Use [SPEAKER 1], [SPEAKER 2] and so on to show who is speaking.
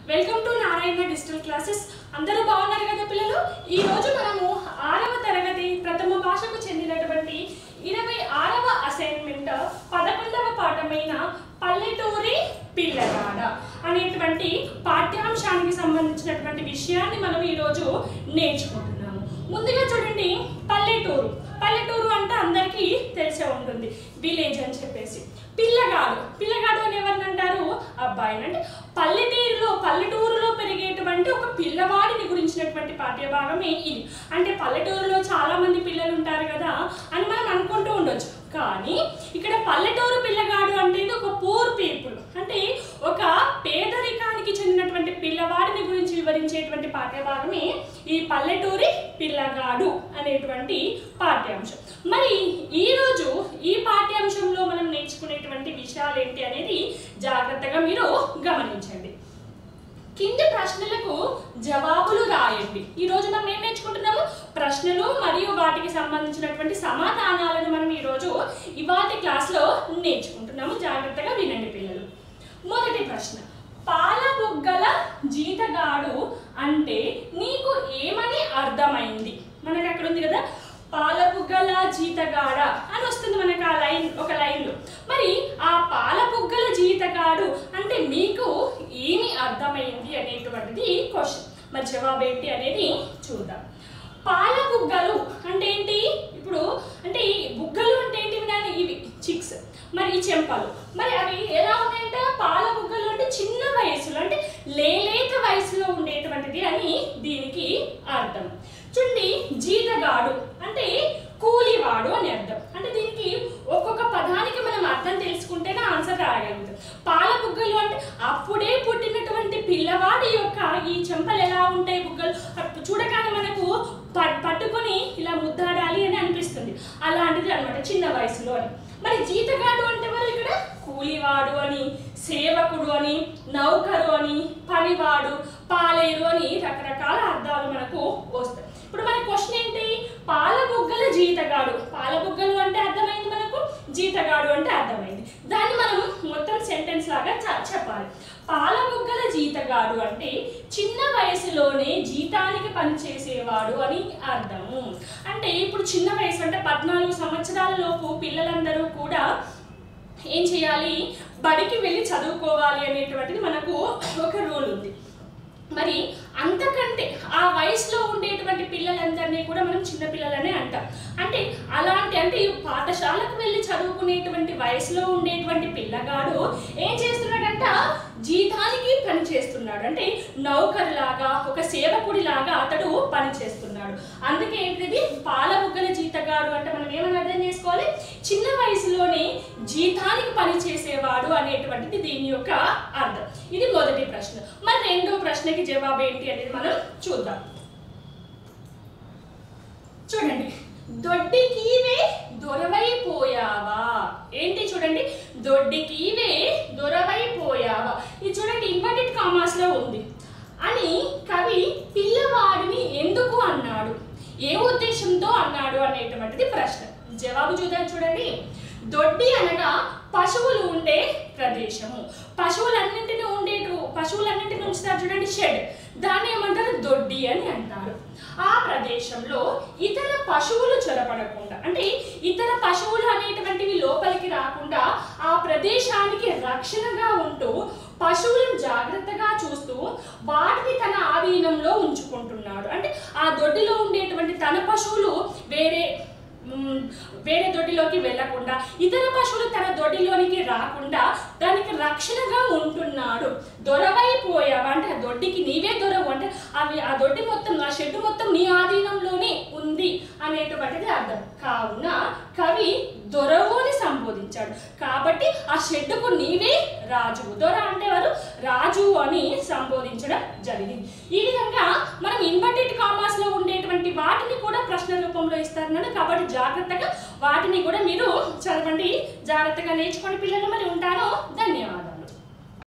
[SPEAKER 1] welcome to Narayana digital classes అందరూ బాగున్నారు కదా పిల్లలు ఈ రోజు మనము ఆరవ తరగతి ప్రథమ భాషకు చెందినటువంటి ఇరవై ఆరవ అసైన్మెంట్ పదకొండవ పాఠమైన పల్లెటూరి పిల్లగాడ అనేటువంటి పాఠ్యాంశానికి సంబంధించినటువంటి విషయాన్ని మనం ఈరోజు నేర్చుకుంటున్నాము ముందుగా చూడండి పల్లెటూరు పల్లెటూరు అంటే అందరికీ తెలిసే ఉంటుంది విలేజ్ అని చెప్పేసి పిల్లగాడు పిల్లగాడు అని ఎవరిని అంటారు అబ్బాయిని అంటే పల్లెటూరులో పల్లెటూరులో పెరిగేటువంటి ఒక పిల్లవాడిని గురించినటువంటి పాఠ్యభాగమే ఇది అంటే పల్లెటూరులో చాలా మంది పిల్లలు ఉంటారు కదా అని మనం అనుకుంటూ ఉండొచ్చు కానీ ఇక్కడ పల్లెటూరు పిల్లగాడు అంటే ఇది ఒక పూర్ పీపుల్ అంటే ఒక పేదరికానికి చెందినటువంటి పిల్లవాడిని గురించి వివరించేటువంటి పాఠ్యభాగమే ఈ పల్లెటూరి పిల్లగాడు అనేటువంటి పాఠ్యాంశం మరి ఈ రోజు ఈ పాఠ్యాంశంలో మనం నేర్చుకునేటువంటి విషయాలు ఏంటి అనేది జాగ్రత్తగా మీరు గమనించండి కింది ప్రశ్నలకు జవాబులు రాయండి ఈ రోజు మనం ఏం నేర్చుకుంటున్నాము ప్రశ్నలు మరియు వాటికి సంబంధించినటువంటి సమాధానాలను మనం ఈ రోజు ఇవాటి క్లాస్లో నేర్చుకుంటున్నాము జాగ్రత్తగా వినండి పిల్లలు మొదటి ప్రశ్న పాల బుగ్గల జీతగాడు అంటే నీకు ఏమని అర్థమైంది మనకి అక్కడ ఉంది కదా పాల బుగ్గల జీతగాడ అని వస్తుంది మనకు ఆ లైన్ ఒక లైన్లో మరి ఆ పాల బుగ్గల జీతగాడు అంటే మీకు ఏమి అర్థమైంది అనేటువంటిది క్వశ్చన్ మరి జవాబు ఏంటి అనేది చూద్దాం పాల బుగ్గలు అంటే ఏంటి ఇప్పుడు అంటే ఈ బుగ్గలు అంటే ఏంటి వినాలి ఇవి చిక్స్ మరి ఈ చెంపలు మరి అవి ఎలా ఉన్నాయంట పాల బుగ్గలు అంటే చిన్న వయసులో అంటే లేలేత వయసులో ఉండేటువంటిది అని దీనికి అర్థం చూడండి జీతగాడు అంటే కూలివాడు అని అర్థం అంటే దీనికి ఒక్కొక్క పదానికి మనం అర్థం తెలుసుకుంటేనే ఆన్సర్ రాయగలుగుతాం పాల బుగ్గలు అంటే అప్పుడే పుట్టినటువంటి పిల్లవాడి యొక్క ఈ చెంపలు ఎలా ఉంటాయి బుగ్గలు అప్పుడు చూడగానే మనకు పట్- పట్టుకొని ఇలా ముద్దాడాలి అని అనిపిస్తుంది అలాంటిది అన్నమాట చిన్న వయసులో అని మరి జీతగాడు అంటే ఎవరు ఇక్కడ కూలివాడు అని సేవకుడు అని నౌకరు అని పనివాడు పాలేరు అని రకరకాల అర్థాలు మనకు వస్తాయి ఇప్పుడు మన క్వశ్చన్ ఏంటి పాల బుగ్గల జీతగాడు పాల బుగ్గలు అంటే అర్థమైంది మనకు జీతగాడు అంటే అర్థమైంది దాన్ని మనం మొత్తం సెంటెన్స్ లాగా చ- చెప్పాలి పాల బుగ్గల జీతగాడు అంటే చిన్న వయసులోనే జీతానికి పనిచేసేవాడు అని అర్థము అంటే ఇప్పుడు చిన్న వయసు అంటే పద్నాలుగు సంవత్సరాల లోపు పిల్లలందరూ కూడా ఏం చేయాలి బడికి వెళ్ళి చదువుకోవాలి అనేటువంటిది మనకు ఒక రూల్ ఉంది మరి అంతకంటే ఆ వయసులో ఉండేటువంటి పిల్లలందరినీ కూడా మనం చిన్న పిల్లలనే అంటాం అంటే అలాంటి అంటే ఈ పాఠశాలకు వెళ్ళి చదువుకునేటువంటి వయసులో ఉండేటువంటి పిల్లగాడు ఏం చేస్తున్నాడంట జీతానికి పని చేస్తున్నాడు అంటే నౌకరులాగా ఒక సేవకుడిలాగా అతడు పని చేస్తున్నాడు అందుకే ఏంటిది పాల బుగ్గల జీతగాడు అంటే మనం ఏమని అర్థం చేసుకోవాలి చిన్న వయసులోనే జీతానికి పని చేసేవాడు అనేటువంటిది దీని యొక్క అర్థం ఇది మొదటి ప్రశ్న మరి రెండో ప్రశ్నకి జవాబు ఏంటి అనేది మనం చూద్దాం చూడండి దొడ్డికివే దొరవైపోయావా ఏంటి చూడండి దొడ్డికివే దొరవైపోయావా ఇది చూడండి ఇన్వర్టెడ్ కామాస్ లో ఉంది అని కవి పిల్లవాడిని ఎందుకు అన్నాడు ఏ ఉద్దేశంతో అన్నాడు అనేటువంటిది ప్రశ్న జవాబు చూద్దాం చూడండి దొడ్డి అనగా పశువులు ఉండే ప్రదేశము పశువులన్నింటినీ ఉండేటు పశువులన్నింటినీ ఉంచుతారు చూడండి షెడ్ దాన్ని ఏమంటారు దొడ్డి అని అంటారు ఆ ప్రదేశంలో ఇతర పశువులు చొరబడకుండా అంటే ఇతర పశువులు అనేటువంటివి లోపలికి రాకుండా ఆ ప్రదేశానికి రక్షణగా ఉంటూ పశువులను జాగ్రత్తగా చూస్తూ వాటిని తన ఆధీనంలో ఉంచుకుంటున్నాడు అంటే ఆ దొడ్డిలో ఉండేటువంటి తన పశువులు వేరే మ్, వేరే దొడ్డిలోకి వెళ్లకుండా ఇతర పశువులు తన దొడ్డిలోనికి రాకుండా దానికి రక్షణగా ఉంటున్నాడు దొరవైపోయావా అంటే ఆ దొడ్డికి నీవే దొరవు అంటే అవి ఆ దొడ్డి మొత్తం ఆ షెడ్ మొత్తం నీ ఆధీనంలోనే ఉంది అనేటువంటిది అర్థం కావున కవి దొరవు అని సంబోధించాడు కాబట్టి ఆ షెడ్డుకు నీవే రాజు దొర అంటే వారు రాజు అని సంబోధించడం జరిగింది ఈ విధంగా మనం ఇన్వర్టెడ్ కామాస్ లో ఉండేటువంటి వాటిని కూడా ప్రశ్న రూపంలో ఇస్తారన్నాడు కాబట్టి జాగ్రత్తగా వాటిని కూడా మీరు చదవండి జాగ్రత్తగా నేర్చుకోండి పిల్లలు మరి ఉంటాను ధన్యవాదాలు